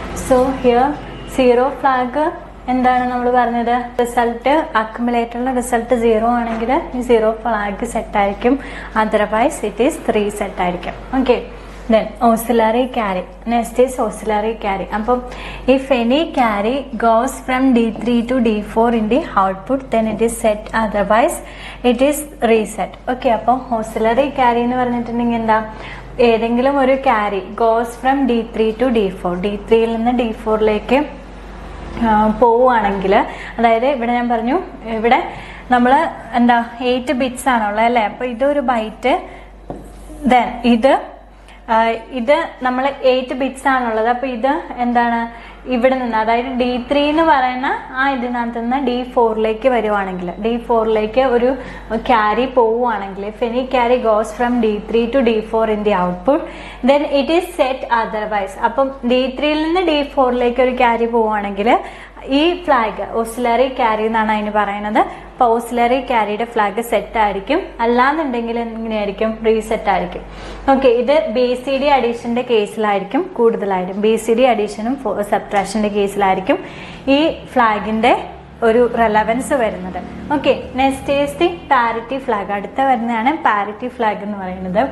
So here zero flag എന്താണ് നമ്മൾ പറഞ്ഞത് റിസൾട്ട് അക്യുമുലേറ്ററിലെ റിസൾട്ട് സീറോ ആണെങ്കിൽ ഈ സീറോ ഫ്ലാഗ് സെറ്റ് ആയിരിക്കും otherwise it is three set ആയിരിക്കും okay then auxiliary carry next is auxiliary carry അപ്പം if any carry goes from D three to D four in the output then it is set otherwise it is reset okay അപ്പോൾ auxiliary carry എന്ന് പറഞ്ഞിട്ടുണ്ടെങ്കിൽ എന്താ ഏതെങ്കിലും ഒരു carry goes from D three to D four D ത്രീയിൽ നിന്ന് D ഫോറിലേക്ക് പോവുകയാണെങ്കിൽ അതായത് ഇവിടെ ഞാൻ പറഞ്ഞു ഇവിടെ നമ്മൾ എന്താ എയ്റ്റ് ബിറ്റ്സ് ആണുള്ളത് അല്ലേ അപ്പോൾ ഇതൊരു ബൈറ്റ് ദെൻ ഇത് ആ, ഇത് നമ്മൾ എയ്റ്റ് ബിറ്റ്സ് ആണുള്ളത് അപ്പൊ ഇത് എന്താണ് ഇവിടെ നിന്ന് അതായത് ഡി ത്രീ എന്ന് പറയുന്ന ആ ഇതിനകത്ത് നിന്ന് ഡി ഫോറിലേക്ക് വരുവാണെങ്കിൽ ഡി ഫോറിലേക്ക് ഒരു ക്യാരി പോവുകയാണെങ്കിൽ if any carry goes from D three to D four in the output then it is set otherwise അപ്പം ഡി ത്രീയിൽ നിന്ന് ഡി ഫോറിലേക്ക് ഒരു ക്യാരി പോവുകയാണെങ്കിൽ ഈ ഫ്ലാഗ് ഓസിലറി ക്യാരി എന്നാണ് അതിന് പറയുന്നത് അപ്പോൾ ഓസിലറി ക്യാരിയുടെ ഫ്ലാഗ് സെറ്റ് ആയിരിക്കും അല്ലാന്നുണ്ടെങ്കിൽ എങ്ങനെയായിരിക്കും റീസെറ്റ് ആയിരിക്കും ഓക്കെ ഇത് ബി സി ഡി അഡീഷന്റെ കേസിലായിരിക്കും കൂടുതലായിട്ടും ബി സി ഡി അഡീഷനും സബ്ട്രാക്ഷന്റെ കേസിലായിരിക്കും ഈ ഫ്ലാഗിന്റെ ഒരു റെലവൻസ് വരുന്നത് okay next is the parity flag അടുത്ത വരുന്നതാണ് പാരിറ്റി ഫ്ലാഗ് എന്ന് പറയുന്നത്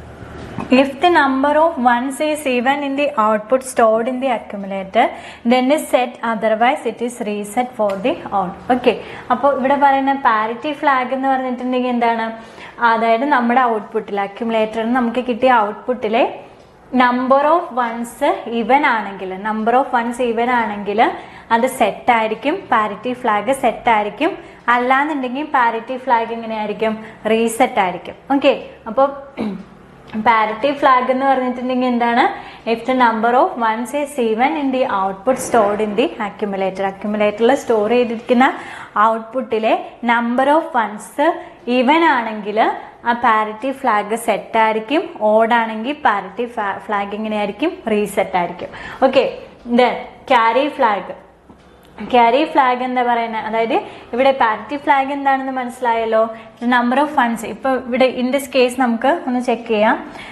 If the number of ones is even in the output stored in the accumulator, then is set otherwise it is reset for the on. Okay. അപ്പോൾ ഇവിടെ പറയുന്ന parity flag എന്ന് പറഞ്ഞിട്ടുണ്ടെങ്കിൽ എന്താണ് അതായത് നമ്മുടെ ഔട്ട്പുട്ടിൽ അക്യുമുലേറ്ററിന് നമുക്ക് കിട്ടിയ ഔട്ട്പുട്ടിലെ നമ്പർ ഓഫ് വൺസ് ഇവൻ ആണെങ്കിൽ നമ്പർ ഓഫ് വൺസ് ഇവൻ ആണെങ്കിൽ അത് സെറ്റ് ആയിരിക്കും പാരിറ്റി ഫ്ലാഗ് സെറ്റ് ആയിരിക്കും അല്ലാന്നുണ്ടെങ്കിൽ പാരിറ്റി ഫ്ലാഗ് എങ്ങനെയായിരിക്കും റീസെറ്റ് ആയിരിക്കും ഓക്കെ അപ്പോൾ പാരിറ്റി ഫ്ലാഗ് എന്ന് പറഞ്ഞിട്ടുണ്ടെങ്കിൽ എന്താണ് if the number of ones is even in the output stored in the accumulator അക്യുമുലേറ്ററിൽ സ്റ്റോർ ചെയ്തിരിക്കുന്ന ഔട്ട്പുട്ടിലെ നമ്പർ ഓഫ് വൺസ് ഈവൻ ആണെങ്കിൽ ആ പാരിറ്റി ഫ്ലാഗ് സെറ്റ് ആയിരിക്കും ഓഡ് ആണെങ്കിൽ പാരിറ്റി ഫ്ലാഗ് എങ്ങനെയായിരിക്കും റീസെറ്റ് ആയിരിക്കും okay then carry flag carry flag എന്താ പറയുന്നത് അതായത് ഇവിടെ പാരിറ്റി ഫ്ലാഗ് എന്താണെന്ന് മനസ്സിലായല്ലോ നമ്പർ ഓഫ് ഫണ്ട്സ് ഇപ്പൊ ഇവിടെ ഇൻ ദിസ് കേസ് നമുക്ക് ഒന്ന് ചെക്ക് ചെയ്യാം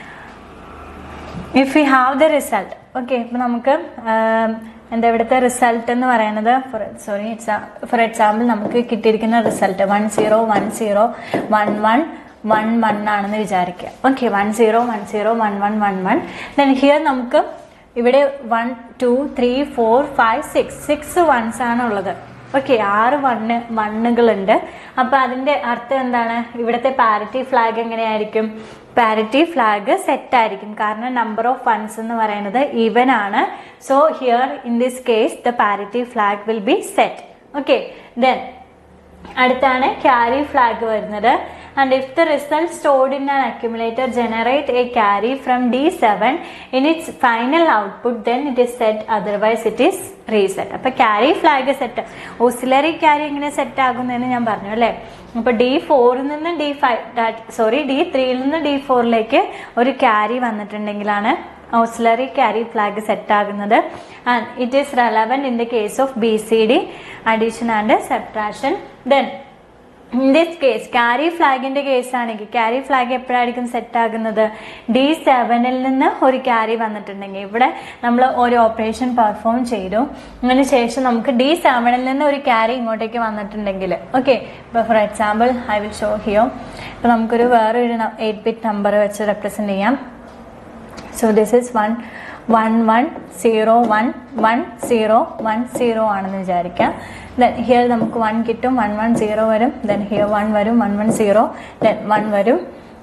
if you have the result okay ഇപ്പൊ നമുക്ക് ആം, എന്താ ഇവിടുത്തെ റിസൾട്ട് എന്ന് പറയുന്നത് ഫോർ സോറി ഫോർ എക്സാമ്പിൾ നമുക്ക് കിട്ടിയിരിക്കുന്ന result one zero one zero one one one one ആണെന്ന് വിചാരിക്കുക okay one zero one zero one one one one then here നമുക്ക് ഇവിടെ one two three four five six six ones ആണ് ഉള്ളത് okay ആറ് one വണ്ണുകളുണ്ട് അപ്പൊ അതിന്റെ അർത്ഥം എന്താണ് ഇവിടുത്തെ പാരിറ്റി ഫ്ലാഗ് എങ്ങനെയായിരിക്കും പാരിറ്റി ഫ്ലാഗ് സെറ്റ് ആയിരിക്കും കാരണം നമ്പർ ഓഫ് വൺസ് എന്ന് പറയുന്നത് ഈവൻ ആണ് so here in this case the parity flag will be set okay then അടുത്താണ് ക്യാരി ഫ്ലാഗ് വരുന്നത് and if the result stored in an accumulator generate a carry from D seven in its final output then it is set otherwise it is reset അപ്പൊ carry flag set auxiliary carry എങ്ങനെ set ആകുന്നതെന്ന് ഞാൻ പറഞ്ഞു അല്ലേ അപ്പൊ D ഫോറിൽ നിന്ന് D five sorry D ത്രീയിൽ നിന്ന് ഡി ഫോറിലേക്ക് ഒരു ക്യാരി വന്നിട്ടുണ്ടെങ്കിലാണ് ഓസിലറി ക്യാരി ഫ്ലാഗ് സെറ്റ് ആകുന്നത് and it is relevant in the case of B C D addition and subtraction then in this case carry ഫ്ലാഗിന്റെ കേസ് ആണെങ്കിൽ ക്യാരി ഫ്ലാഗ് എപ്പോഴായിരിക്കും set ആകുന്നത് ഡി സെവനിൽ നിന്ന് ഒരു ക്യാരി വന്നിട്ടുണ്ടെങ്കിൽ ഇവിടെ നമ്മൾ ഒരു ഓപ്പറേഷൻ പെർഫോം ചെയ്തു അതിന് ശേഷം നമുക്ക് ഡി സെവനിൽ നിന്ന് ഒരു ക്യാരി ഇങ്ങോട്ടേക്ക് വന്നിട്ടുണ്ടെങ്കിൽ ഓക്കെ ഇപ്പൊ for example I will show here ഇപ്പൊ നമുക്കൊരു വേറൊരു എയ്റ്റ് ബിറ്റ് നമ്പർ വെച്ച് റെപ്രസെന്റ് ചെയ്യാം so this is one one one zero one one zero one zero ആണെന്ന് വിചാരിക്കാം ദെൻ ഹിയർ നമുക്ക് വൺ കിട്ടും വൺ വൺ സീറോ വരും ദെൻ ഹിയർ വൺ വരും one one zero then one വരും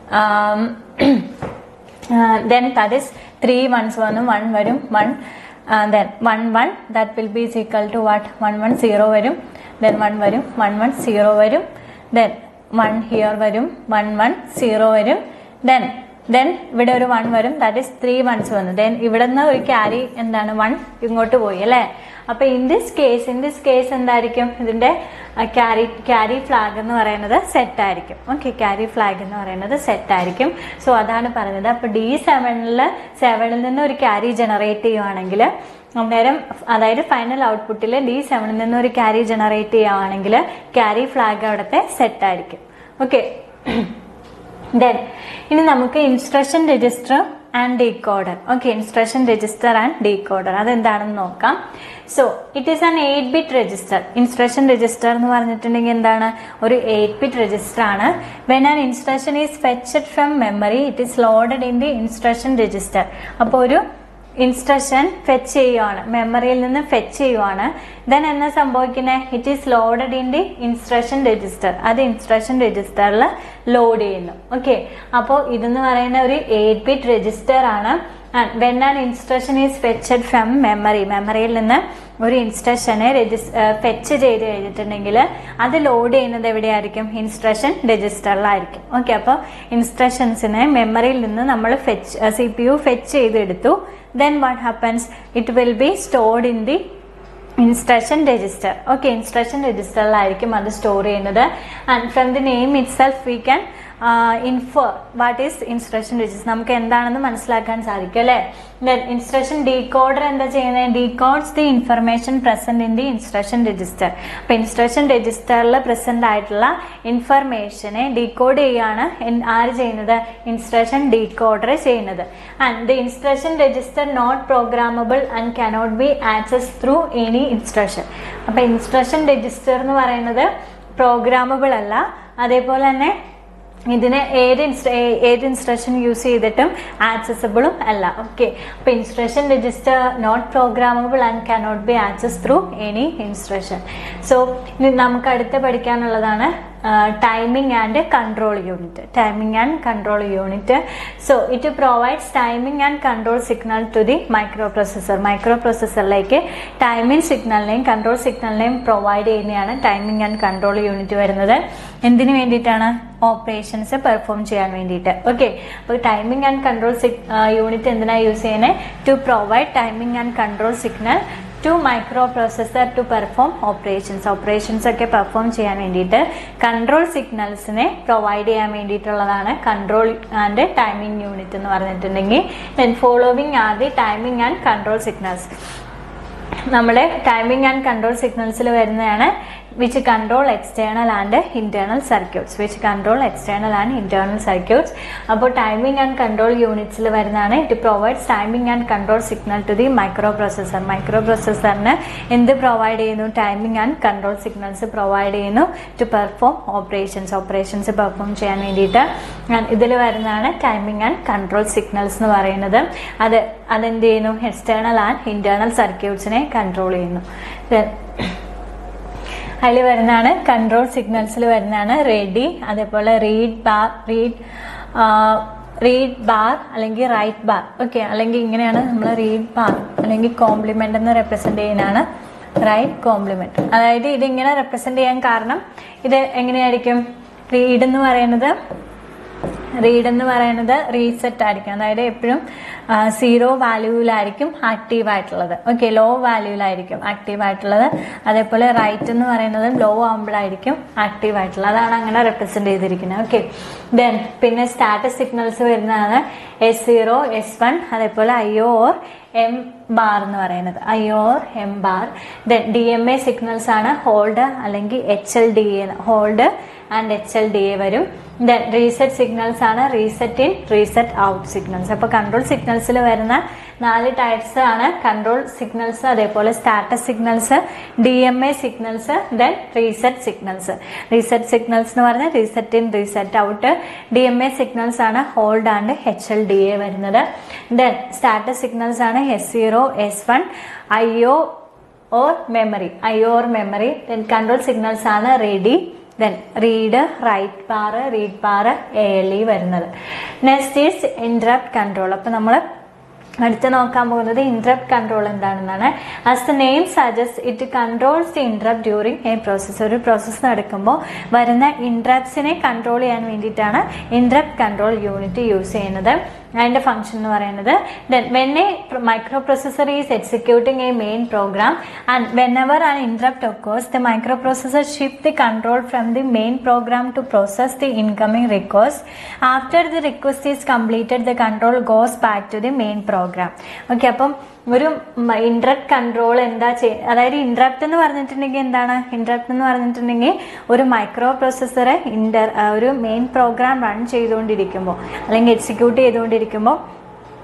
then that is three ones വന്നു one വരും one then one one that will be equal to what one one zero വരും then one വരും one one zero വരും then one here വരും one one zero വരും then then ഇവിടെ ഒരു one വരും ദാറ്റ് ഇസ് ത്രീ വൺസ് വന്നു then ഇവിടെ നിന്ന് ഒരു ക്യാരി എന്താണ് വൺ ഇങ്ങോട്ട് പോയി അല്ലേ അപ്പൊ in this case in this case എന്തായിരിക്കും ഇതിന്റെ ക്യാരി ക്യാരി ഫ്ലാഗ് എന്ന് പറയുന്നത് സെറ്റ് ആയിരിക്കും ഓക്കെ ക്യാരി ഫ്ലാഗ് എന്ന് പറയുന്നത് സെറ്റ് ആയിരിക്കും സോ അതാണ് പറഞ്ഞത് അപ്പൊ ഡി സെവനില് സെവനിൽ നിന്ന് ഒരു ക്യാരി ജനറേറ്റ് ചെയ്യുവാണെങ്കിൽ അന്നേരം അതായത് ഫൈനൽ ഔട്ട്പുട്ടിൽ ഡി സെവനിൽ നിന്ന് ഒരു ക്യാരി ജനറേറ്റ് ചെയ്യുവാണെങ്കിൽ ക്യാരി ഫ്ലാഗ് അവിടുത്തെ സെറ്റ് ആയിരിക്കും ഓക്കെ ദെൻ ഇനി നമുക്ക് instruction register and decoder okay instruction register and decoder അതെന്താണെന്ന് നോക്കാം so it is an eight bit register instruction register എന്ന് പറഞ്ഞിട്ടുണ്ടെങ്കിൽ എന്താണ് ഒരു എയ്റ്റ് ബിറ്റ് രജിസ്റ്റർ ആണ് when an instruction is fetched from memory it is loaded in the instruction register അപ്പോൾ ഒരു instruction fetch ചെയ്യുവാണ് മെമ്മറിയിൽ നിന്ന് ഫെച്ച് ചെയ്യുവാണ് ദെൻ എന്നാ സംഭവിക്കുന്നത് it is loaded in the instruction register അത് ഇൻസ്ട്രക്ഷൻ രജിസ്റ്ററിൽ ലോഡ് ചെയ്യുന്നു ഓക്കെ അപ്പോൾ ഇതെന്ന് പറയുന്ന ഒരു എയ്റ്റ് ബിറ്റ് രജിസ്റ്റർ ആണ് when an instruction is fetched from memory മെമ്മറിയിൽ നിന്ന് ഒരു ഇൻസ്ട്രക്ഷനെ ഫെച്ച് ചെയ്ത് കഴിഞ്ഞിട്ടുണ്ടെങ്കിൽ അത് ലോഡ് ചെയ്യുന്നത് എവിടെയായിരിക്കും ഇൻസ്ട്രക്ഷൻ രജിസ്റ്ററിലായിരിക്കും ഓക്കെ അപ്പോൾ ഇൻസ്ട്രക്ഷൻസിനെ മെമ്മറിയിൽ നിന്ന് നമ്മൾ fetch C P U fetch ചെയ്തെടുത്തു then what happens it will be stored in the instruction register okay instruction രജിസ്റ്ററിലായിരിക്കും അത് സ്റ്റോർ ചെയ്യുന്നത് and from the name itself we can infer what is instruction register നമുക്ക് എന്താണെന്ന് മനസ്സിലാക്കാൻ സാധിക്കും അല്ലേ then instruction decoder എന്താ ചെയ്യുന്നത് decodes the information present in the instruction register അപ്പൊ ഇൻസ്ട്രക്ഷൻ രജിസ്റ്ററിൽ പ്രസന്റ് ആയിട്ടുള്ള ഇൻഫർമേഷനെ ഡീകോഡ് ചെയ്യാണ് എൻ- ആര് ചെയ്യുന്നത് ഇൻസ്ട്രക്ഷൻ ഡീകോഡർ ചെയ്യുന്നത് and the instruction register not programmable and cannot be access through any instruction അപ്പൊ ഇൻസ്ട്രക്ഷൻ രജിസ്റ്റർ എന്ന് പറയുന്നത് പ്രോഗ്രാമബിൾ അല്ല അതേപോലെ തന്നെ ഇതിന് ഏത് ഇൻസ്ട്ര ഏ- ഏത് ഇൻസ്ട്രക്ഷൻ യൂസ് ചെയ്തിട്ടും ആക്സസബിളും അല്ല ഓക്കെ അപ്പൊ instruction register not programmable and cannot be access through any instruction so നമുക്ക് അടുത്ത് പഠിക്കാനുള്ളതാണ് timing and control unit timing and control unit so it provides timing and control signal to the microprocessor മൈക്രോ പ്രൊസസ്സറിലേക്ക് timing സിഗ്നലിനെയും control സിഗ്നലിനെയും provide ചെയ്യുന്നതാണ് timing and control unit വരുന്നത് എന്തിനു വേണ്ടിയിട്ടാണ് ഓപ്പറേഷൻസ് പെർഫോം ചെയ്യാൻ വേണ്ടിയിട്ട് ഓക്കെ അപ്പോൾ ടൈമിംഗ് ആൻഡ് കൺട്രോൾ യൂണിറ്റ് എന്തിനാണ് യൂസ് ചെയ്യുന്നത് to provide timing and control signal to microprocessor to perform operations operations ഒക്കെ പെർഫോം ചെയ്യാൻ വേണ്ടിയിട്ട് കൺട്രോൾ സിഗ്നൽസിനെ പ്രൊവൈഡ് ചെയ്യാൻ വേണ്ടിയിട്ടുള്ളതാണ് കൺട്രോൾ ആൻഡ് ടൈമിംഗ് യൂണിറ്റ് എന്ന് പറഞ്ഞിട്ടുണ്ടെങ്കിൽ then following are the timing and control signals നമ്മുടെ ടൈമിംഗ് ആൻഡ് കൺട്രോൾ സിഗ്നൽസിൽ വരുന്നതാണ് which control external and internal circuits which control external and internal circuits അപ്പോൾ ടൈമിംഗ് ആൻഡ് കൺട്രോൾ യൂണിറ്റ്സിൽ വരുന്നതാണ് it provides timing and control signal to the microprocessor മൈക്രോ പ്രോസസ്സറിന് എന്ത് provide ചെയ്യുന്നു timing and control signals provide ചെയ്യുന്നു to perform operations operations perform ചെയ്യാൻ വേണ്ടിയിട്ട് ഇതിൽ വരുന്നതാണ് ടൈമിംഗ് ആൻഡ് കൺട്രോൾ സിഗ്നൽസ് എന്ന് പറയുന്നത് അത് അതെന്ത് ചെയ്യുന്നു എക്സ്റ്റേണൽ ആൻഡ് ഇന്റേണൽ സർക്യൂട്ട്സിനെ കൺട്രോൾ ചെയ്യുന്നു Then അതിൽ വരുന്നതാണ് കൺട്രോൾ സിഗ്നൽസിൽ വരുന്നതാണ് റെഡി അതേപോലെ read bar read read bar അല്ലെങ്കിൽ റൈറ്റ് ബാർ ഓക്കെ അല്ലെങ്കിൽ ഇങ്ങനെയാണ് നമ്മൾ റീഡ് ബാർ അല്ലെങ്കിൽ കോംപ്ലിമെന്റ് എന്ന് റെപ്രസെന്റ് ചെയ്യുന്നതാണ് റൈറ്റ് കോംപ്ലിമെന്റ് അതായത് ഇതിങ്ങനെ റെപ്രസെന്റ് ചെയ്യാൻ കാരണം ഇത് എങ്ങനെയായിരിക്കും റീഡ് എന്ന് പറയുന്നത് റീഡ് എന്ന് പറയുന്നത് റീസെറ്റ് ആയിരിക്കും അതായത് എപ്പോഴും സീറോ വാല്യൂവിലായിരിക്കും ആക്റ്റീവ് ആയിട്ടുള്ളത് ഓക്കെ ലോ വാല്യൂവിലായിരിക്കും ആക്റ്റീവ് ആയിട്ടുള്ളത് അതേപോലെ റൈറ്റ് എന്ന് പറയുന്നത് ലോ ആകുമ്പോഴായിരിക്കും ആക്റ്റീവ് ആയിട്ടുള്ളത് അതാണ് അങ്ങനെ റെപ്രസെന്റ് ചെയ്തിരിക്കുന്നത് ഓക്കെ ദെൻ പിന്നെ സ്റ്റാറ്റസ് സിഗ്നൽസ് വരുന്നതാണ് എസ് സീറോ എസ് വൺ അതേപോലെ I O or M bar എന്ന് പറയുന്നത് I or M bar then D M A signals ആണ് ഹോൾഡ് അല്ലെങ്കിൽ H L D A hold and H L D A വരും then reset signals ആണ് reset in reset out signals അപ്പോൾ control സിഗ്നൽസിൽ വരുന്ന നാല് ടൈപ്സ് ആണ് കൺട്രോൾ സിഗ്നൽസ് അതേപോലെ status signals D M A signals then reset signals reset signals എന്ന് പറഞ്ഞാൽ reset in reset out D M A signals ആണ് hold and H L D A വരുന്നത് ദെൻ സ്റ്റാറ്റസ് സിഗ്നൽസ് ആണ് S zero S one I O or memory I or memory then control signals ആണ് ready then read write bar read bar A L E വരുന്നത് next is interrupt control അപ്പോൾ നമ്മൾ അടുത്ത് നോക്കാൻ പോകുന്നത് interrupt control എന്താണെന്നാണ് as the name suggest it controls the interrupt during a process ഒരു process നടക്കുമ്പോൾ വരുന്ന ഇൻട്രപ്റ്റ്സിനെ കൺട്രോൾ ചെയ്യാൻ വേണ്ടിയിട്ടാണ് ഇൻട്രപ്റ്റ് കൺട്രോൾ യൂണിറ്റ് യൂസ് ചെയ്യുന്നത് അതിന്റെ ഫംഗ്ഷൻ എന്ന് പറയുന്നത് when a microprocessor is executing a main program and whenever an interrupt occurs the microprocessor shift the control from the main program to process the incoming request after the request is completed the control goes back to the main program okay അപ്പം ഒരു interrupt control എന്താ ചെയ്യുക അതായത് interrupt എന്ന് പറഞ്ഞിട്ടുണ്ടെങ്കിൽ എന്താണ് interrupt എന്ന് പറഞ്ഞിട്ടുണ്ടെങ്കിൽ ഒരു മൈക്രോ പ്രൊസസ്സറെ ഇന്റർ ഒരു മെയിൻ പ്രോഗ്രാം റൺ ചെയ്തുകൊണ്ടിരിക്കുമ്പോൾ അല്ലെങ്കിൽ എക്സിക്യൂട്ട് ചെയ്തുകൊണ്ടിരിക്കുമ്പോൾ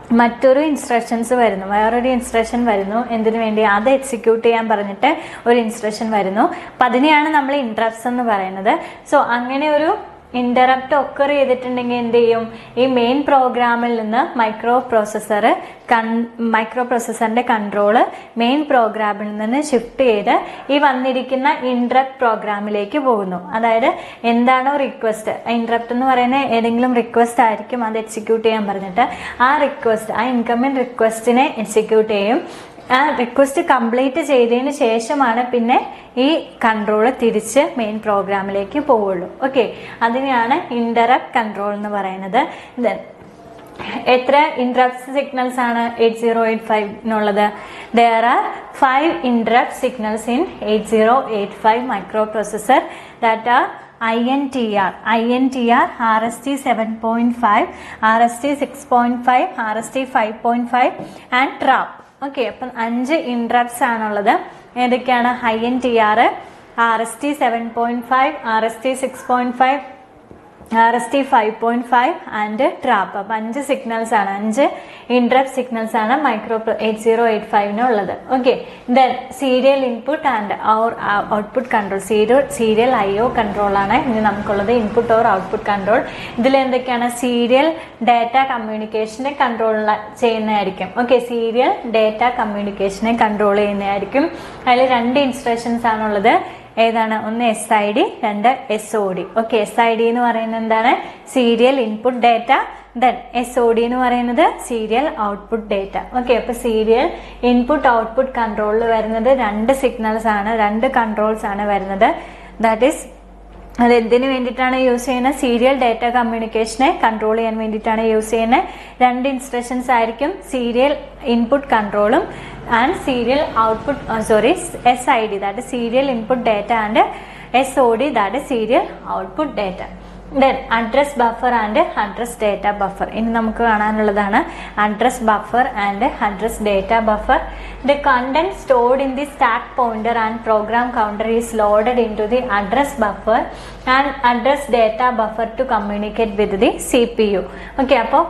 മറ്റൊരു ഇൻസ്ട്രക്ഷൻസ് വരുന്നു വേറൊരു ഇൻസ്ട്രക്ഷൻ വരുന്നു എന്തിനു വേണ്ടി അത് എക്സിക്യൂട്ട് ചെയ്യാൻ പറഞ്ഞിട്ട് ഒരു ഇൻസ്ട്രക്ഷൻ വരുന്നു അപ്പം അതിനെയാണ് നമ്മൾ ഇൻട്രപ്റ്റ്സ് എന്ന് പറയുന്നത് സോ അങ്ങനെ ഒരു ഇന്ററപ്റ്റ് ഒക്കർ ചെയ്തിട്ടുണ്ടെങ്കിൽ എന്ത് ചെയ്യും ഈ മെയിൻ പ്രോഗ്രാമിൽ നിന്ന് മൈക്രോ പ്രോസസ്സർ മൈക്രോ പ്രോസസ്സറിന്റെ കൺട്രോള് മെയിൻ പ്രോഗ്രാമിൽ നിന്ന് ഷിഫ്റ്റ് ചെയ്ത് ഈ വന്നിരിക്കുന്ന ഇൻട്രപ്റ്റ് പ്രോഗ്രാമിലേക്ക് പോകുന്നു അതായത് എന്താണോ റിക്വസ്റ്റ് ഇൻട്രപ്റ്റ് എന്ന് പറയുന്ന ഏതെങ്കിലും റിക്വസ്റ്റ് ആയിരിക്കും അത് എക്സിക്യൂട്ട് ചെയ്യാൻ പറഞ്ഞിട്ട് ആ റിക്വസ്റ്റ് ആ ഇൻകമിങ് റിക്വസ്റ്റിനെ എക്സിക്യൂട്ട് ചെയ്യും ആ റിക്വസ്റ്റ് കംപ്ലീറ്റ് ചെയ്തതിന് ശേഷമാണ് പിന്നെ ഈ കൺട്രോൾ തിരിച്ച് മെയിൻ പ്രോഗ്രാമിലേക്ക് പോവുള്ളൂ ഓക്കെ അതിനെയാണ് ഇൻഡറപ്റ്റ് കൺട്രോൾ എന്ന് പറയുന്നത് Then എത്ര ഇൻട്രപ്റ്റ് സിഗ്നൽസ് ആണ് എയ്റ്റ് സീറോ എയ്റ്റ് ഫൈവിനുള്ളത് there are five interrupt signals in eight zero eight five microprocessor that are I N T R I N T R R S T seven point five R S T six point five R S T five point five and trap okay അപ്പം അഞ്ച് interrupts ആണുള്ളത് ഏതൊക്കെയാണ് I N T R R S T seven point five R S T six point five R S T five point five and trap അപ്പം അഞ്ച് signals ആണ് അഞ്ച് interrupt signals ആണ് micro eight zero eight ഫൈവിന് ഉള്ളത് okay then serial input and or output control serial serial I O control ആണ് ഇനി നമുക്കുള്ളത് ഇൻപുട്ട് ഓർ ഔട്ട്പുട്ട് കൺട്രോൾ ഇതിൽ എന്തൊക്കെയാണ് സീരിയൽ ഡാറ്റ കമ്മ്യൂണിക്കേഷനെ കൺട്രോൾ ചെയ്യുന്നതായിരിക്കും ഓക്കെ സീരിയൽ ഡാറ്റ കമ്മ്യൂണിക്കേഷനെ കൺട്രോൾ ചെയ്യുന്നതായിരിക്കും അതിൽ രണ്ട് ഇൻസ്ട്രക്ഷൻസ് ആണുള്ളത് ഏതാണ് ഒന്ന് എസ് ഐ ഡി രണ്ട് S O D okay S I D എന്ന് പറയുന്നത് എന്താണ് serial input data then S O D എന്ന് പറയുന്നത് സീരിയൽ ഔട്ട്പുട്ട് ഡേറ്റ ഓക്കെ അപ്പൊ സീരിയൽ ഇൻപുട്ട് ഔട്ട്പുട്ട് കൺട്രോളിൽ വരുന്നത് രണ്ട് സിഗ്നൽസ് ആണ് രണ്ട് കൺട്രോൾസ് ആണ് വരുന്നത് ദാറ്റ് ഈസ് അത് എന്തിനു വേണ്ടിയിട്ടാണ് യൂസ് ചെയ്യുന്നത് സീരിയൽ ഡാറ്റ കമ്മ്യൂണിക്കേഷനെ കൺട്രോൾ ചെയ്യാൻ വേണ്ടിയിട്ടാണ് യൂസ് ചെയ്യുന്നത് രണ്ട് ഇൻസ്ട്രക്ഷൻസ് ആയിരിക്കും സീരിയൽ ഇൻപുട്ട് കൺട്രോളും and serial output sorry S I D that serial input data and S O D that serial output data then address buffer and address data buffer ഇനി നമുക്ക് കാണാനുള്ളതാണ് address buffer and address data buffer the content stored in the stack pointer and program counter is loaded in to the address buffer and address data buffer to communicate with the C P you okay അപ്പോൾ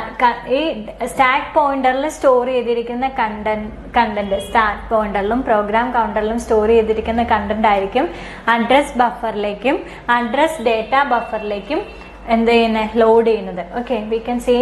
ഈ stack പോയിന്ററിൽ store ചെയ്തിരിക്കുന്ന content content stack പോയിന്ററിലും program കൗണ്ടറിലും store ചെയ്തിരിക്കുന്ന content ആയിരിക്കും address ബഫറിലേക്കും address data ബഫറിലേക്കും എന്ത് ചെയ്യുന്നത് ലോഡ് ചെയ്യുന്നത് ഓക്കെ വി ക്യാൻ സീ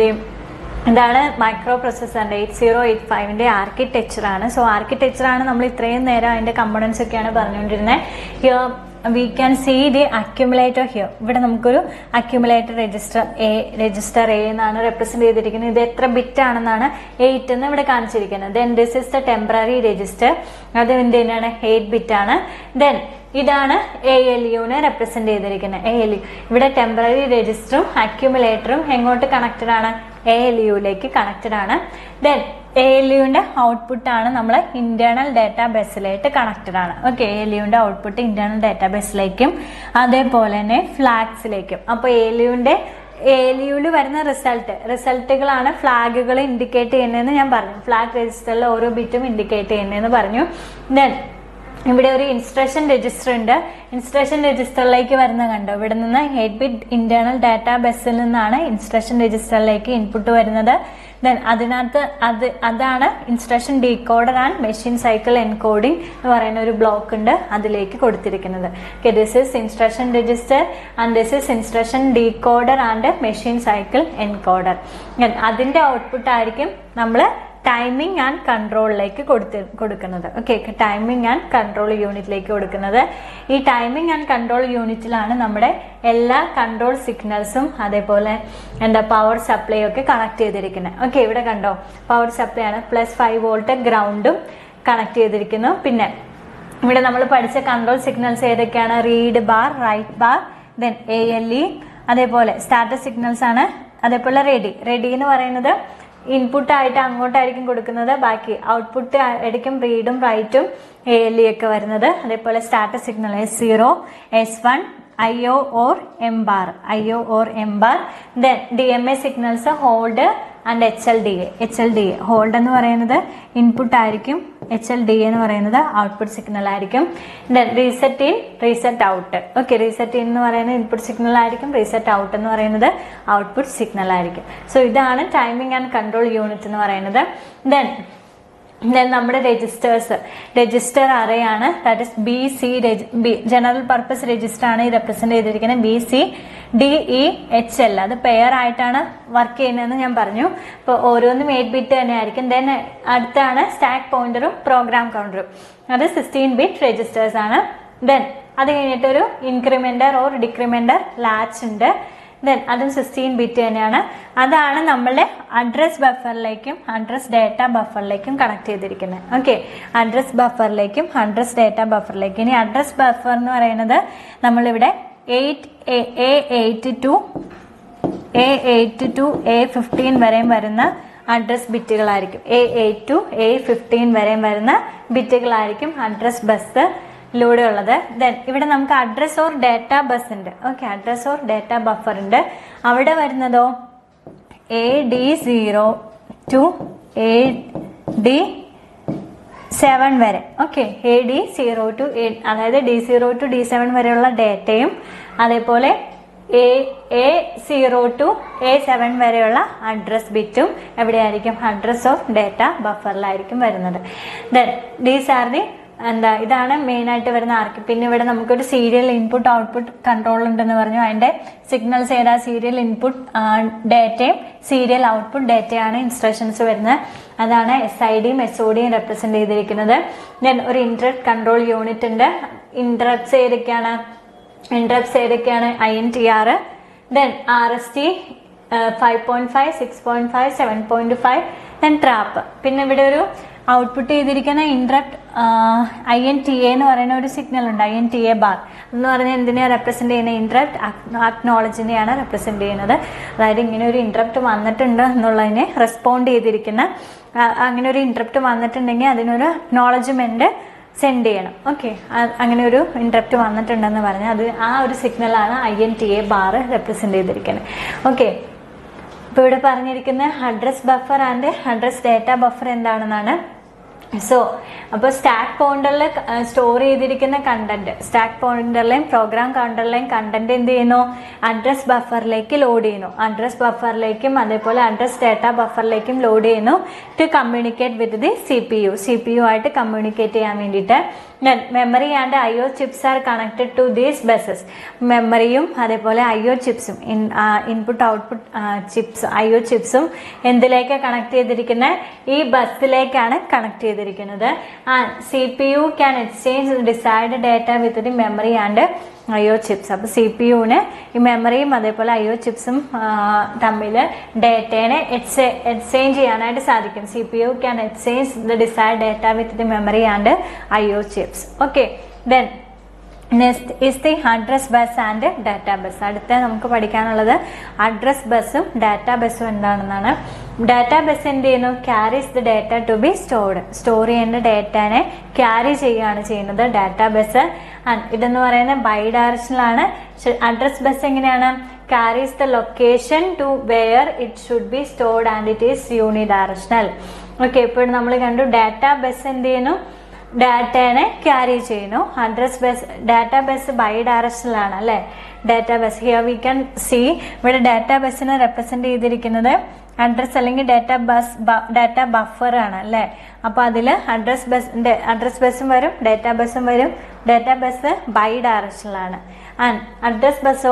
ഇതാണ് മൈക്രോ പ്രൊസസ്സറിന്റെ എയ്റ്റ് സീറോ എയ്റ്റ് ഫൈവിന്റെ ആർക്കിടെക്ചർ ആണ് സോ ആർക്കിടെക്ചർ ആണ് നമ്മൾ ഇത്രയും നേരം അതിന്റെ കമ്പണൻസ് ഒക്കെയാണ് പറഞ്ഞുകൊണ്ടിരുന്നത് here we can see the accumulator here ഇവിടെ നമുക്കൊരു accumulator register A register A എന്നാണ് റെപ്രസെന്റ് ചെയ്തിരിക്കുന്നത് ഇത് എത്ര ബിറ്റ് ആണെന്നാണ് എയ്റ്റ് എന്ന് ഇവിടെ കാണിച്ചിരിക്കുന്നത് then this is the temporary register അത് എന്ത് തന്നെയാണ് എയ്റ്റ് ബിറ്റ് ആണ് ദെൻ ഇതാണ് എ എൽ യുവിനെ റെപ്രസെന്റ് ചെയ്തിരിക്കുന്നത് എ എൽ യു ഇവിടെ ടെമ്പററി രജിസ്റ്ററും അക്യുമുലേറ്ററും എങ്ങോട്ട് കണക്റ്റഡ് ആണ് എ എൽ യുയിലേക്ക് കണക്റ്റഡ് ആണ് ദെൻ എ എൽ യുവിന്റെ ഔട്ട്പുട്ട് ആണ് നമ്മൾ ഇന്റേണൽ ഡാറ്റാ ബേസിലായിട്ട് കണക്റ്റഡ് ആണ് ഓക്കെ എ എൽ യുവിന്റെ ഔട്ട്പുട്ട് ഇന്റേണൽ ഡാറ്റാ ബേസിലേക്കും അതേപോലെ തന്നെ ഫ്ലാഗ്സിലേക്കും അപ്പോൾ എ എൽ യുവിന്റെ എ എൽ യുവിൽ വരുന്ന റിസൾട്ട് റിസൾട്ടുകളാണ് ഫ്ലാഗുകൾ ഇൻഡിക്കേറ്റ് ചെയ്യുന്നതെന്ന് ഞാൻ പറഞ്ഞു ഫ്ലാഗ് രജിസ്റ്ററിൽ ഓരോ ബിറ്റും ഇൻഡിക്കേറ്റ് ചെയ്യുന്നതെന്ന് പറഞ്ഞു ദെൻ ഇവിടെ ഒരു ഇൻസ്ട്രക്ഷൻ രജിസ്റ്റർ ഉണ്ട് ഇൻസ്ട്രക്ഷൻ രജിസ്റ്ററിലേക്ക് വരുന്ന കണ്ടോ ഇവിടെ നിന്ന് എയ്റ്റ് ബിറ്റ് ഇന്റേണൽ ഡാറ്റാ ബസ്സിൽ നിന്നാണ് ഇൻസ്ട്രക്ഷൻ രജിസ്റ്ററിലേക്ക് ഇൻപുട്ട് വരുന്നത് ദെൻ അതിനകത്ത് അത് അതാണ് instruction decoder and machine cycle encoding എന്ന് പറയുന്ന ഒരു ബ്ലോക്ക് ഉണ്ട് അതിലേക്ക് കൊടുത്തിരിക്കുന്നത് okay this is instruction register and this is instruction decoder and machine cycle encoder അതിന്റെ ഔട്ട്പുട്ട് ആയിരിക്കും നമ്മൾ ടൈമിംഗ് ആൻഡ് കൺട്രോളിലേക്ക് കൊടുത്ത് കൊടുക്കുന്നത് ഓക്കെ ടൈമിംഗ് ആൻഡ് കൺട്രോൾ യൂണിറ്റിലേക്ക് കൊടുക്കുന്നത് ഈ ടൈമിംഗ് ആൻഡ് കൺട്രോൾ യൂണിറ്റിലാണ് നമ്മുടെ എല്ലാ കൺട്രോൾ സിഗ്നൽസും അതേപോലെ എന്താ പവർ സപ്ലൈ ഒക്കെ കണക്ട് ചെയ്തിരിക്കുന്നത് ഓക്കെ ഇവിടെ കണ്ടോ പവർ സപ്ലൈ ആണ് പ്ലസ് ഫൈവ് വോൾട്ട് ഗ്രൗണ്ടും കണക്ട് ചെയ്തിരിക്കുന്നു പിന്നെ ഇവിടെ നമ്മൾ പഠിച്ച കൺട്രോൾ സിഗ്നൽസ് ഏതൊക്കെയാണ് read bar write bar then A L E അതേപോലെ സ്റ്റാറ്റസ് സിഗ്നൽസ് ആണ് അതേപോലെ റെഡി റെഡി എന്ന് പറയുന്നത് ഇൻപുട്ട് ആയിട്ട് അങ്ങോട്ടായിരിക്കും കൊടുക്കുന്നത് ബാക്കി ഔട്ട്പുട്ട് ആയിരിക്കും റീഡും റൈറ്റും എ എൽ ഇ ഒക്കെ വരുന്നത് അതേപോലെ status signal S zero S one I O or M bar I O or M bar then D M A signals hold and H L D A H L D A hold എന്ന് പറയുന്നത് input ആയിരിക്കും H L D എന്ന് പറയുന്നത് output signal ആയിരിക്കും reset in reset out okay reset in എന്ന് പറയുന്നത് input signal ആയിരിക്കും reset out എന്ന് പറയുന്നത് ഔട്ട്പുട്ട് സിഗ്നൽ ആയിരിക്കും സോ ഇതാണ് ടൈമിംഗ് ആൻഡ് കൺട്രോൾ യൂണിറ്റ് എന്ന് പറയുന്നത് ദെൻ ദെൻ നമ്മുടെ രജിസ്റ്റേഴ്സ് രജിസ്റ്റർ അറയാണ് that is B C general purpose register ആണ് ഈ റെപ്രസെന്റ് ചെയ്തിരിക്കുന്നത് B C D E H L അത് പെയർ ആയിട്ടാണ് വർക്ക് ചെയ്യുന്നതെന്ന് ഞാൻ പറഞ്ഞു അപ്പോൾ ഓരോന്നും എയ്റ്റ് ബിറ്റ് തന്നെ ആയിരിക്കും ദെൻ അടുത്താണ് സ്റ്റാക്ക് പോയിന്ററും പ്രോഗ്രാം കൗണ്ടറും അത് സിക്സ്റ്റീൻ ബിറ്റ് രജിസ്റ്റേഴ്സ് ആണ് ദെൻ അത് കഴിഞ്ഞിട്ടൊരു ഇൻക്രിമെന്റർ ഓർ ഡിക്രിമെന്റർ ലാച്ച് ഉണ്ട് ദെൻ അതും സിക്സ്റ്റീൻ ബിറ്റ് തന്നെയാണ് അതാണ് നമ്മളുടെ അഡ്രസ് ബഫറിലേക്കും അഡ്രസ് ഡേറ്റ ബഫറിലേക്കും കണക്ട് ചെയ്തിരിക്കുന്നത് ഓക്കെ അഡ്രസ് ബഫറിലേക്കും അഡ്രസ് ഡേറ്റ ബഫറിലേക്കും ഇനി അഡ്രസ് ബഫർ എന്ന് പറയുന്നത് നമ്മളിവിടെ eight A eight to A eight to A fifteen വരെയും വരുന്ന അഡ്രസ് ബിറ്റുകളായിരിക്കും A eight to A fifteen വരെയും വരുന്ന ബിറ്റുകളായിരിക്കും അഡ്രസ് ബസ് ലൂടെ ഉള്ളത് ദെൻ ഇവിടെ നമുക്ക് അഡ്രസ് ഓർ ഡേറ്റ ബസ് ഉണ്ട് okay address or data buffer ഉണ്ട് അവിടെ വരുന്നതോ A D zero to A D seven വരെ okay A D zero to അതായത് D zero to D seven വരെയുള്ള ഡേറ്റയും അതേപോലെ A A zero to A seven വരെയുള്ള അഡ്രസ് ബിറ്റും എവിടെയായിരിക്കും അഡ്രസ് ഓഫ് ഡേറ്റ ബഫറിലായിരിക്കും വരുന്നത് ദെൻ ഡീസ് ആർ ദി എന്താ ഇതാണ് മെയിൻ ആയിട്ട് വരുന്ന ആർക്ക് പിന്നെ ഇവിടെ നമുക്കൊരു സീരിയൽ ഇൻപുട്ട് ഔട്ട്പുട്ട് കൺട്രോൾ ഉണ്ടെന്ന് പറഞ്ഞു അതിന്റെ സിഗ്നൽസ് ഏതാ സീരിയൽ ഇൻപുട്ട് ഡേറ്റയും സീരിയൽ ഔട്ട്പുട്ട് ഡേറ്റയാണ് ഇൻസ്ട്രക്ഷൻസ് വരുന്നത് അതാണ് എസ് ഐ ഡിയും എസ് ഒ ഡിയും റെപ്രസെന്റ് ചെയ്തിരിക്കുന്നത് ദെൻ ഒരു ഇന്റർപ്റ്റ് കൺട്രോൾ യൂണിറ്റ് ഉണ്ട് ഇന്ററപ്റ്റ്സ് ഏതൊക്കെയാണ് ഇന്ററപ്റ്റ്സ് ഏതൊക്കെയാണ് I N T R then R S T five point five six point five seven point five then trap പിന്നെ ഇവിടെ ഒരു ഔട്ട്പുട്ട് ചെയ്തിരിക്കുന്ന interrupt I N T A എന്ന് പറയുന്ന ഒരു സിഗ്നൽ ഉണ്ട് I N T A bar എന്ന് പറഞ്ഞാൽ എന്തിനെയാണ് റെപ്രസെന്റ് ചെയ്യുന്നത് ഇന്ററപ്റ്റ് അക്നോളജിനെയാണ് റെപ്രസെന്റ് ചെയ്യുന്നത് അതായത് ഇങ്ങനെ ഒരു ഇന്ററപ്റ്റ് വന്നിട്ടുണ്ട് എന്നുള്ളതിനെ റെസ്പോണ്ട് ചെയ്തിരിക്കുന്ന ആ, അങ്ങനെ ഒരു ഇന്ററപ്റ്റ് വന്നിട്ടുണ്ടെങ്കിൽ അതിനൊരു അക്നോളജ്മെന്റ് സെൻഡ് ചെയ്യണം ഓക്കെ അങ്ങനെ ഒരു ഇന്ററപ്റ്റ് വന്നിട്ടുണ്ടെന്ന് പറഞ്ഞാൽ അത് ആ ഒരു സിഗ്നലാണ് I N T A bar represent ചെയ്തിരിക്കുന്നത് ഓക്കെ ഇപ്പോൾ ഇവിടെ പറഞ്ഞിരിക്കുന്ന address buffer and address data buffer എന്താണെന്നാണ് സോ അപ്പോൾ സ്റ്റാക്ക് പോയിന്ററിൽ സ്റ്റോർ ചെയ്തിരിക്കുന്ന കണ്ടന്റ് സ്റ്റാക്ക് പോയിന്ററിലെയും പ്രോഗ്രാം കൗണ്ടറിലെയും കണ്ടന്റ് എന്ത് ചെയ്യുന്നു അഡ്രസ് ബഫറിലേക്ക് ലോഡ് ചെയ്യുന്നു അഡ്രസ് ബഫറിലേക്കും അതേപോലെ അഡ്രസ് ഡേറ്റ ബഫറിലേക്കും ലോഡ് ചെയ്യുന്നു to communicate with the C P U C P U ആയിട്ട് കമ്മ്യൂണിക്കേറ്റ് ചെയ്യാൻ വേണ്ടിയിട്ട് memory and I O chips are connected to these buses മെമ്മറിയും അതേപോലെ ഐ ഒ ചിപ്സും input output chips I O ചിപ്സും എന്തിലേക്ക് കണക്ട് ചെയ്തിരിക്കുന്നത് ഈ ബസ്സിലേക്കാണ് കണക്ട് ചെയ്തിരിക്കുന്നത് C P U can exchange desired data with the memory and I O chips അപ്പോൾ സി പി യുവിന് ഈ മെമ്മറിയും അതേപോലെ ഐ ഒ ചിപ്സും തമ്മിൽ ഡേറ്റേനെ എക്സ്ചേഞ്ച് ചെയ്യാനായിട്ട് സാധിക്കും C P U can exchange the desired data with the memory and I O chips okay then next is the address bus and data bus അടുത്ത നമുക്ക് പഠിക്കാനുള്ളത് അഡ്രസ് ബസ്സും ഡാറ്റ ബസ്സും എന്താണെന്നാണ് ഡാറ്റ ബസ് എന്ത് ചെയ്യുന്നു carries the data to be stored store ചെയ്യേണ്ട ഡേറ്റാനെ ക്യാരി ചെയ്യുകയാണ് ചെയ്യുന്നത് ഡാറ്റ ബസ് ഇതെന്ന് പറയുന്നത് ബൈ ഡയറക്ഷനിലാണ് അഡ്രസ് ബസ് എങ്ങനെയാണ് carries the location to where it should be stored and it is unidirectional okay ഇപ്പോൾ നമ്മൾ കണ്ടു ഡാറ്റ ബസ് എന്ത് ചെയ്യുന്നു ഡാറ്റേനെ ക്യാരി ചെയ്യുന്നു അഡ്രസ് ബസ് ഡാറ്റ ബസ് ബൈ ഡയറക്ഷനിലാണ് അല്ലെ data bus here we can see ഇവിടെ ഡാറ്റ ബസ്സിനെ റെപ്രസെന്റ് ചെയ്തിരിക്കുന്നത് അഡ്രസ് അല്ലെങ്കിൽ ഡാറ്റ ബസ് ഡാറ്റ ബഫർ ആണ് അല്ലെ അപ്പൊ അതില് അഡ്രസ് ബസ് അഡ്രസ് ബസ്സും വരും ഡാറ്റ ബസ്സും വരും ഡാറ്റ ബസ് ബൈ ഡയറക്ഷനിലാണ് ആൻഡ് അഡ്രസ് ബസ്സോ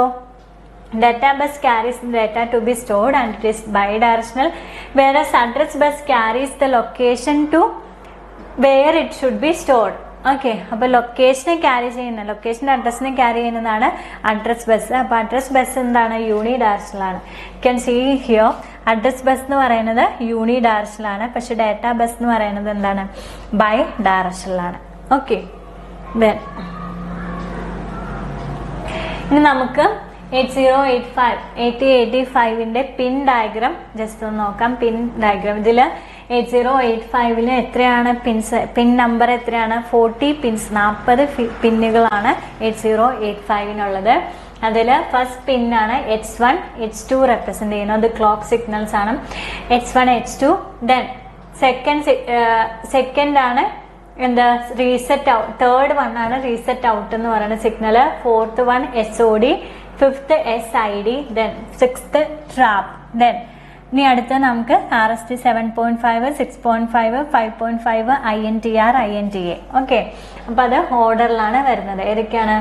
data bus carries the data to be stored and it is bidirectional whereas address bus carries the location to where it should be stored okay അപ്പൊ ലൊക്കേഷനെ carry ചെയ്യുന്ന ലൊക്കേഷൻ്റെ അഡ്രസ്സിനെ ക്യാരി ചെയ്യുന്നതാണ് address bus അപ്പൊ address bus എന്താണ് യൂണി ഡയറക്ഷനിലാണ് can see here address bus എന്ന് പറയുന്നത് യൂണി ഡയറക്ഷനിലാണ് പക്ഷെ ഡാറ്റ ബസ് എന്ന് പറയുന്നത് എന്താണ് ബൈ ഡയറക്ഷനിലാണ് ഓക്കെ ദെൻ ഇനി നമുക്ക് eight zero eight five eighty eighty ഫൈവിന്റെ പിൻ ഡയഗ്രാം ജസ്റ്റ് ഒന്ന് നോക്കാം പിൻ ഡയഗ്രാം ഇതിൽ എയ്റ്റ് സീറോ എയ്റ്റ് ഫൈവില് എത്രയാണ് പിൻസ് പിൻ നമ്പർ എത്രയാണ് ഫോർട്ടി പിൻസ് നാൽപ്പത് പിന്നുകളാണ് എയ്റ്റ് സീറോ എയ്റ്റ് ഫൈവിനുള്ളത് അതിൽ ഫസ്റ്റ് പിന്നാണ് H one H two represent ചെയ്യുന്നത് അത് ക്ലോക്ക് സിഗ്നൽസ് ആണ് H one H two then second second ആണ് എന്താ റീസെറ്റ് ഔട്ട് തേർഡ് വൺ ആണ് റീസെറ്റ് ഔട്ട് എന്ന് പറയുന്ന signal fourth one S O D fifth S I D then sixth trap then ഇനി അടുത്ത് നമുക്ക് R S T seven point five six point five five point five I N T R I N T A okay അപ്പൊ അത് ഓർഡറിലാണ് വരുന്നത് ഏതൊക്കെയാണ്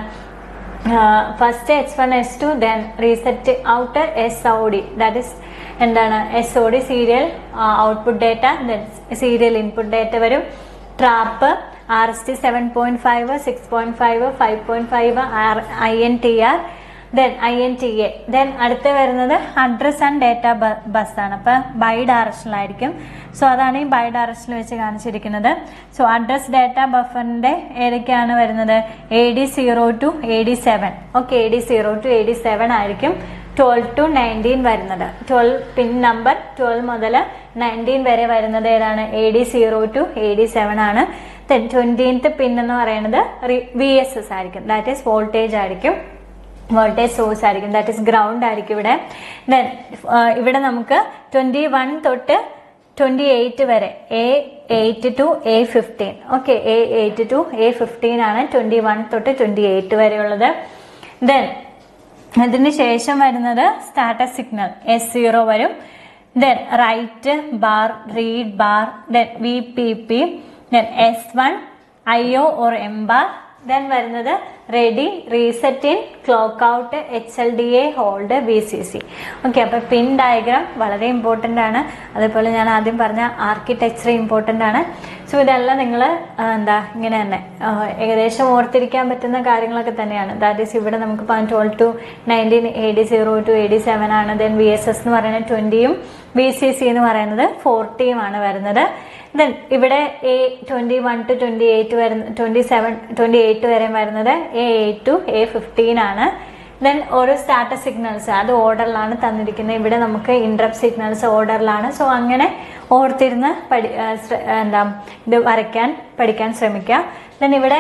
first H one S two then reset out S O D that is എന്താണ് S O D serial output data then serial input data വരും trap R S T seven point five six point five five point five R I N T R then I N T A then അടുത്ത് വരുന്നത് address and data bus ആണ് അപ്പൊ by ഡയറക്ഷനിലായിരിക്കും so അതാണ് ഈ by ഡയറക്ഷനിൽ വെച്ച് കാണിച്ചിരിക്കുന്നത് so address data ബഫറിന്റെ ഏതൊക്കെയാണ് വരുന്നത് A D zero to A D seven okay A D zero to A D seven ആയിരിക്കും ട്വൽവ് ടു നയൻറ്റീൻ വരുന്നത് ട്വൽവ് പിൻ നമ്പർ ട്വൽവ് മുതൽ നയൻറ്റീൻ വരെ വരുന്നത് ഏതാണ് A D zero to A D seven ആണ് ദെൻ ട്വന്റീൻത്ത് പിൻ എന്ന് പറയുന്നത് V S S ആയിരിക്കും ദാറ്റ് ഈസ് വോൾട്ടേജ് ആയിരിക്കും വോൾട്ടേജ് സോഴ്സ് ആയിരിക്കും ദാറ്റ് ഇസ് ഗ്രൗണ്ട് ആയിരിക്കും ഇവിടെ ദെൻ ഇവിടെ നമുക്ക് ട്വന്റി വൺ തൊട്ട് ട്വന്റി എയ്റ്റ് വരെ A eight to A fifteen okay A eight to A fifteen ആണ് ട്വന്റി വൺ തൊട്ട് ട്വന്റി എയ്റ്റ് വരെയുള്ളത് ദെൻ അതിന് ശേഷം വരുന്നത് സ്റ്റാറ്റസ് സിഗ്നൽ എസ് സീറോ വരും then write bar read bar then V P P then S one I O or M bar then വരുന്നത് ready reset in clock out H L D A hold B C C okay അപ്പൊ pin diagram വളരെ important ആണ് അതേപോലെ ഞാൻ ആദ്യം പറഞ്ഞ architecture important ആണ് so ഇതെല്ലാം നിങ്ങൾ എന്താ ഇങ്ങനെ തന്നെ ആ, ഏകദേശം ഓർത്തിരിക്കാൻ പറ്റുന്ന കാര്യങ്ങളൊക്കെ തന്നെയാണ് ദാറ്റ് ഈസ് ഇവിടെ നമുക്ക് twelve to nineteen A D zero to A D seven ആണ് ദെൻ വി എസ് എസ് എന്ന് പറയുന്നത് ട്വന്റിയും ബി സി സി എന്ന് പറയുന്നത് ഫോർട്ടിയും ആണ് വരുന്നത് ദെൻ ഇവിടെ A twenty one to twenty eight വരുന്ന ട്വന്റി സെവൻ ട്വന്റി എയ്റ്റ് വരെ വരുന്നത് A eight to A fifteen ആണ് ദെൻ ഓരോ സ്റ്റാറ്റസ് സിഗ്നൽസ് അത് ഓർഡറിലാണ് തന്നിരിക്കുന്നത് ഇവിടെ നമുക്ക് ഇൻട്രപ്റ്റ് സിഗ്നൽസ് ഓർഡറിലാണ് സോ അങ്ങനെ ഓർത്തിരുന്ന് പഠി ആ, ശ്ര- എന്താ ഇത് വരയ്ക്കാൻ പഠിക്കാൻ ശ്രമിക്കുക ദെൻ ഇവിടെ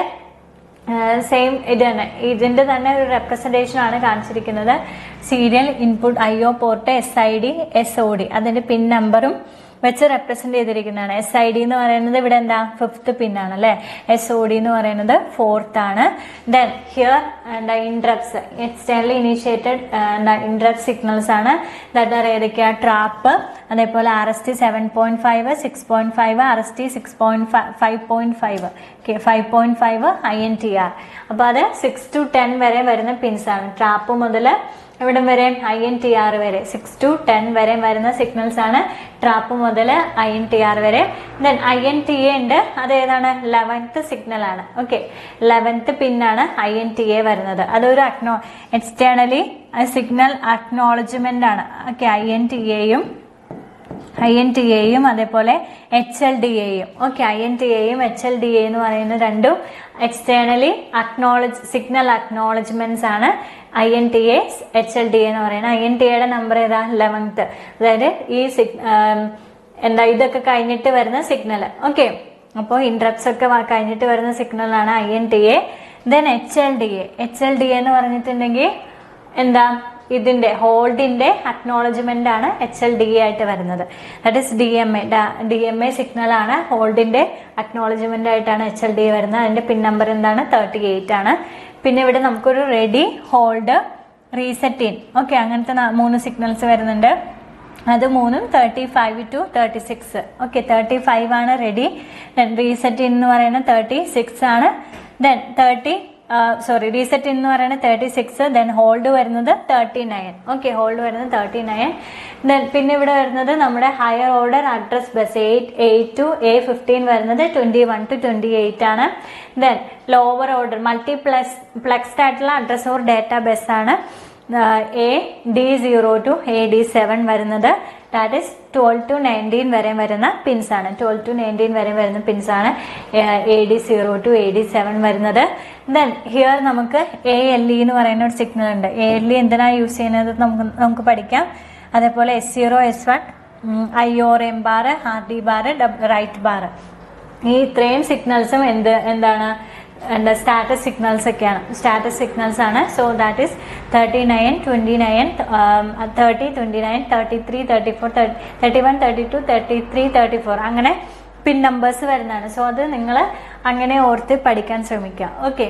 സെയിം ഇത് തന്നെ ഇതിന്റെ തന്നെ ഒരു റെപ്രസെന്റേഷൻ ആണ് കാണിച്ചിരിക്കുന്നത് serial input I O port S I D S O D അതിന്റെ പിൻ നമ്പറും വെച്ച് റെപ്രസെന്റ് ചെയ്തിരിക്കുന്നതാണ് എസ് ഐ ഡി എന്ന് പറയുന്നത് ഇവിടെ എന്താ ഫിഫ്ത്ത് പിൻ ആണ് അല്ലെ എസ് ഒ ഡി എന്ന് പറയുന്നത് ഫോർത്ത് ആണ് ദെൻ ഹിയർ എന്താ interrupts externally initiated interrupt signals ആണ് ദാറ്റ് ആർ ഏതൊക്കെയാ ട്രാപ്പ് അതേപോലെ R S T seven point five six point five R S T six point five point five five point five I N T R അപ്പൊ അത് six to ten വരെ വരുന്ന pins ആണ് trap മുതൽ എവിടം വരെ ഐ എൻ ടി ആർ വരെ six to ten വരെ വരുന്ന സിഗ്നൽസ് ആണ് ട്രാപ്പ് മുതൽ ഐ എൻ ടി ആർ വരെ then I N T A ഉണ്ട് അത് ഏതാണ് ലെവൻത്ത് സിഗ്നൽ ആണ് ഓക്കെ ലെവൻത്ത് പിന്നാണ് ഐ എൻ ടി എ വരുന്നത് അതൊരു അക്നോ എക്സ്റ്റേണലി സിഗ്നൽ അക്നോളജ്മെന്റ് ആണ് ഓക്കെ ഐ എൻ ടി എയും ഐ എൻ ടി എയും അതേപോലെ എച്ച് എൽ ഡി എയും ഓക്കെ ഐ എൻ ടി എയും എച്ച് എൽ ഡി എ എന്ന് പറയുന്ന രണ്ടും എക്സ്റ്റേണലി അക്നോളജ് സിഗ്നൽ അക്നോളജ്മെന്റ്സ് ആണ് I N T A H L D എന്ന് പറയുന്നത് ഐ എൻ ടി എയുടെ നമ്പർ ഏതാ ലെവൻത്ത് അതായത് ഈ സിഗ് എന്താ ഇതൊക്കെ കഴിഞ്ഞിട്ട് വരുന്ന സിഗ്നൽ ഓക്കെ അപ്പോൾ ഇൻട്രപ്സ് ഒക്കെ വ- കഴിഞ്ഞിട്ട് വരുന്ന സിഗ്നലാണ് I N T A then H L D A H L D എന്ന് പറഞ്ഞിട്ടുണ്ടെങ്കിൽ എന്താ ഇതിന്റെ ഹോൾഡിന്റെ അക്നോളജ്മെന്റ് ആണ് എച്ച് എൽ ഡി ആയിട്ട് വരുന്നത് that is D M A D M A signal ആണ് ഹോൾഡിന്റെ അക്നോളജ്മെന്റ് ആയിട്ടാണ് എച്ച് എൽ ഡി വരുന്നത് അതിന്റെ പിൻ നമ്പർ എന്താണ് തേർട്ടി എയ്റ്റ് ആണ് പിന്നെ ഇവിടെ നമുക്കൊരു ready hold reset in okay അങ്ങനത്തെ ന- മൂന്ന് സിഗ്നൽസ് വരുന്നുണ്ട് അത് മൂന്നും thirty five to thirty six okay thirty five ആണ് റെഡി ദെൻ റീസെറ്റ് ഇൻ എന്ന് പറയുന്നത് തേർട്ടി സിക്സ് ആണ് ദെൻ തേർട്ടി സോറി റീസെറ്റ് എന്ന് പറയുന്നത് തേർട്ടി സിക്സ് ദെൻ ഹോൾഡ് വരുന്നത് തേർട്ടി നയൻ ഓക്കെ ഹോൾഡ് വരുന്നത് തേർട്ടി നയൻ ദെൻ പിന്നെ ഇവിടെ വരുന്നത് നമ്മുടെ higher order address bus eight eight to A fifteen വരുന്നത് twenty one to twenty eight ആണ് then lower order multiplexed ആയിട്ടുള്ള അഡ്രസ് ഓർ ഡേറ്റ ബസ് ആണ് A D zero to A D seven വരുന്നത് that is twelve to nineteen വരെ വരുന്ന pins ആണ് twelve to nineteen വരെ വരുന്ന പിൻസ് ആണ് A D zero to A D seven വരുന്നത് ദെൻ ഹിയർ നമുക്ക് എ എൽ ഇ എന്ന് പറയുന്ന ഒരു സിഗ്നൽ ഉണ്ട് എ എൽ ഇ എന്തിനാണ് യൂസ് ചെയ്യുന്നത് നമുക്ക് നമുക്ക് പഠിക്കാം അതേപോലെ S zero S one I or M bar R D bar write bar ഈ ഇത്രയും സിഗ്നൽസും എന്ത് എന്താണ് എന്താ സ്റ്റാറ്റസ് സിഗ്നൽസ് ഒക്കെയാണ് സ്റ്റാറ്റസ് സിഗ്നൽസ് ആണ് so that is thirty nine twenty nine thirty twenty nine thirty three thirty four thirty one thirty two thirty three thirty four അങ്ങനെ pin numbers വരുന്നതാണ് സോ അത് നിങ്ങൾ അങ്ങനെ ഓർത്ത് പഠിക്കാൻ ശ്രമിക്കുക ഓക്കെ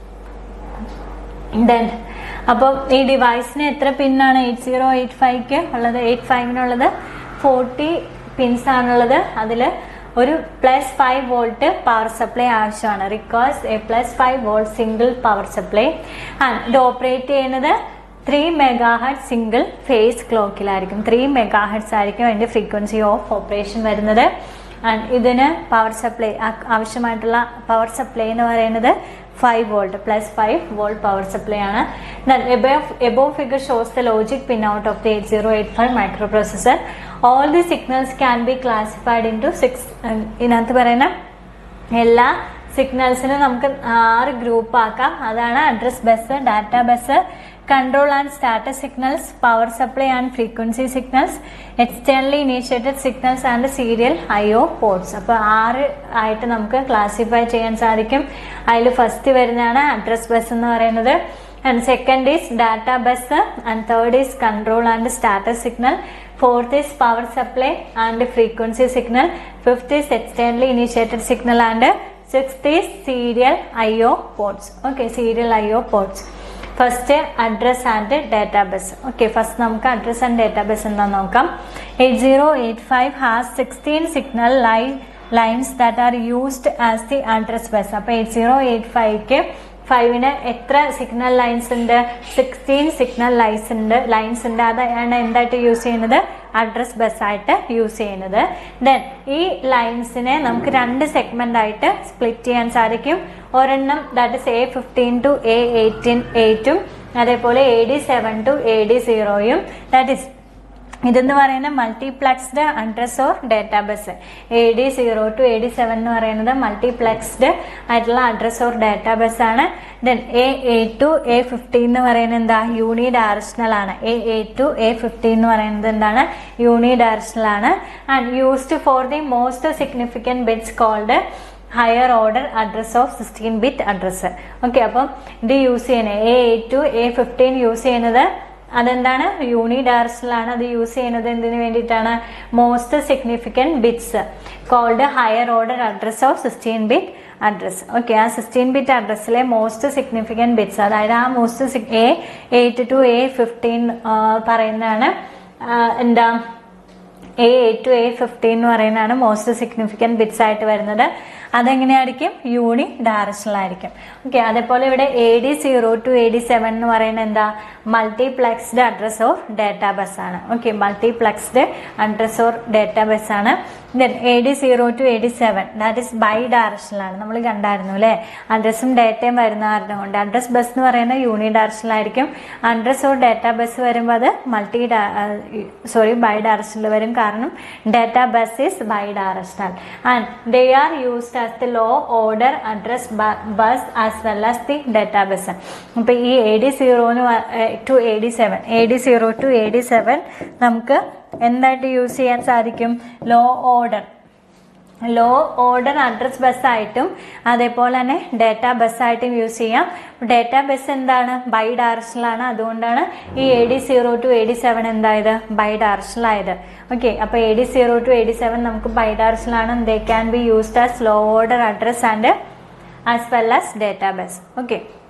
ദെൻ അപ്പോൾ ഈ ഡിവൈസിന് എത്ര പിന്നാണ് എയ്റ്റ് സീറോ എയ്റ്റ് ഫൈവ്ക്ക് ഉള്ളത് എയ്റ്റ് ഫൈവിനുള്ളത് ഫോർട്ടി പിൻസ് ആണുള്ളത് അതിൽ ഒരു plus five volt power supply ആവശ്യമാണ് requires a plus five volt single power supply and ഇത് ഓപ്പറേറ്റ് ചെയ്യുന്നത് three megahertz single phase ക്ലോക്കിലായിരിക്കും ത്രീ മെഗാ ഹെഡ്സ് ആയിരിക്കും അതിൻ്റെ ഫ്രീക്വൻസി ഓഫ് ഓപ്പറേഷൻ വരുന്നത് ആൻഡ് ഇതിന് പവർ സപ്ലൈ ആവശ്യമായിട്ടുള്ള പവർ സപ്ലൈ എന്ന് പറയുന്നത് five volt plus five volt power supply ആണ് above figure shows the logic pin out of the eight zero eight five microprocessor all the signals can be classified into six ഇതിനകത്ത് പറയുന്ന എല്ലാ സിഗ്നൽസിനും നമുക്ക് ആറ് group ആക്കാം അതാണ് address bus data bus control and status signals power supply and frequency signals externally initiated signals and serial I O ports അപ്പോൾ ആറ് ആയിട്ട് നമുക്ക് ക്ലാസിഫൈ ചെയ്യാൻ സാധിക്കും അതിൽ ഫസ്റ്റ് വരുന്നതാണ് അഡ്രസ് ബസ് എന്ന് പറയുന്നത് and second is data bus and third is control and status signal fourth is power supply and frequency signal fifth is externally initiated signal and sixth is serial I O ports okay serial I O ports first address and database okay first നമുക്ക് address and database എന്താണെന്ന് നോക്കാം eight zero eight five has sixteen signal line lines that are used as the address bus അപ്പോൾ eight zero eight ഫൈവ്ക്ക് ഫൈവിന് എത്ര signal lines ഉണ്ട് sixteen signal lines ഉണ്ട് lines ഉണ്ട് അതാണ് എന്തായിട്ട് യൂസ് ചെയ്യുന്നത് അഡ്രസ് ബസ് ആയിട്ട് യൂസ് ചെയ്യുന്നത് ദെൻ ഈ ലൈൻസിനെ നമുക്ക് രണ്ട് സെഗ്മെന്റ് ആയിട്ട് സ്പ്ലിറ്റ് ചെയ്യാൻ സാധിക്കും ഒരെണ്ണം that is A fifteen to A eighteen എയ്റ്റും അതേപോലെ A D seven to A D സീറോയും ദാറ്റ് ഇസ് ഇതെന്ന് പറയുന്ന multiplexed address or database A D zero to A D seven എന്ന് പറയുന്നത് മൾട്ടിപ്ലക്സ്ഡ് ആയിട്ടുള്ള അഡ്രസ് ഓർ ഡേറ്റാബേസ് ആണ് then A A to A fifteen എന്ന് പറയുന്നത് എന്താ യൂണി ഡയറക്ഷണൽ ആണ് A A to A fifteen എന്ന് പറയുന്നത് എന്താണ് യൂണി ഡയറക്ഷണൽ ആണ് and used for the most significant bits called higher order address of sixteen bit address okay അപ്പം ഇത് യൂസ് ചെയ്യുന്നത് A A to A fifteen use ചെയ്യുന്നത് അതെന്താണ് യൂണി ഡയറക്ഷനിലാണ് അത് യൂസ് ചെയ്യുന്നത് എന്തിനു വേണ്ടിയിട്ടാണ് most significant bits called higher order address of sixteen bit address okay ആ സിക്സ്റ്റീൻ ബിറ്റ് അഡ്രസ്സിലെ മോസ്റ്റ് സിഗ്നിഫിക്കൻറ്റ് ബിറ്റ്സ് അതായത് ആ most A eight to A fifteen പറയുന്നതാണ് എന്താ A eight to A fifteen എന്ന് പറയുന്നതാണ് മോസ്റ്റ് സിഗ്നിഫിക്കൻറ്റ് ബിറ്റ്സ് ആയിട്ട് വരുന്നത് അതെങ്ങനെയായിരിക്കും യൂണി ഡയറക്ഷനിലായിരിക്കും ഓക്കെ അതേപോലെ ഇവിടെ A D zero to A D seven എന്ന് പറയുന്നത് എന്താ മൾട്ടിപ്ലക്സ്ഡ് അഡ്രസ് ഓഫ് ഡേറ്റാബേസ് ആണ് okay multiplexed address or database ആണ് then A D zero to A D seven that is ബൈ ഡയറക്ഷനിലാണ് നമ്മൾ കണ്ടായിരുന്നു അല്ലേ അഡ്രസ്സും ഡേറ്റയും വരുന്ന കാരണം കൊണ്ട് അഡ്രസ് ബസ് എന്ന് പറയുന്നത് യൂണി ഡയറക്ഷനിലായിരിക്കും അഡ്രസ് ഓർ ഡേറ്റാബേസ് വരുമ്പോൾ അത് മൾട്ടി സോറി ബൈ ഡയറക്ഷനിൽ വരും കാരണം data bus is bidirectional and they are used as the low order address bus as well as the database അപ്പോൾ ഈ എ ഡി സീറോന്ന് to A D seven A D zero to A D seven നമുക്ക് എന്തായിട്ട് use ചെയ്യാൻ സാധിക്കും low order low order address bus ആയിട്ടും അതേപോലെ തന്നെ ഡേറ്റ ബസ് ആയിട്ടും യൂസ് ചെയ്യാം ഡേറ്റ ബസ് എന്താണ് ബൈ ഡയറക്ഷനിലാണ് അതുകൊണ്ടാണ് ഈ A D zero to A D seven എന്തായത് ബൈ ഡയറക്ഷനിലായത് ഓക്കെ അപ്പോൾ A D zero to A D seven നമുക്ക് ബൈ ഡയറക്ഷനിലാണ് they can be used as low order address and as well as data bus okay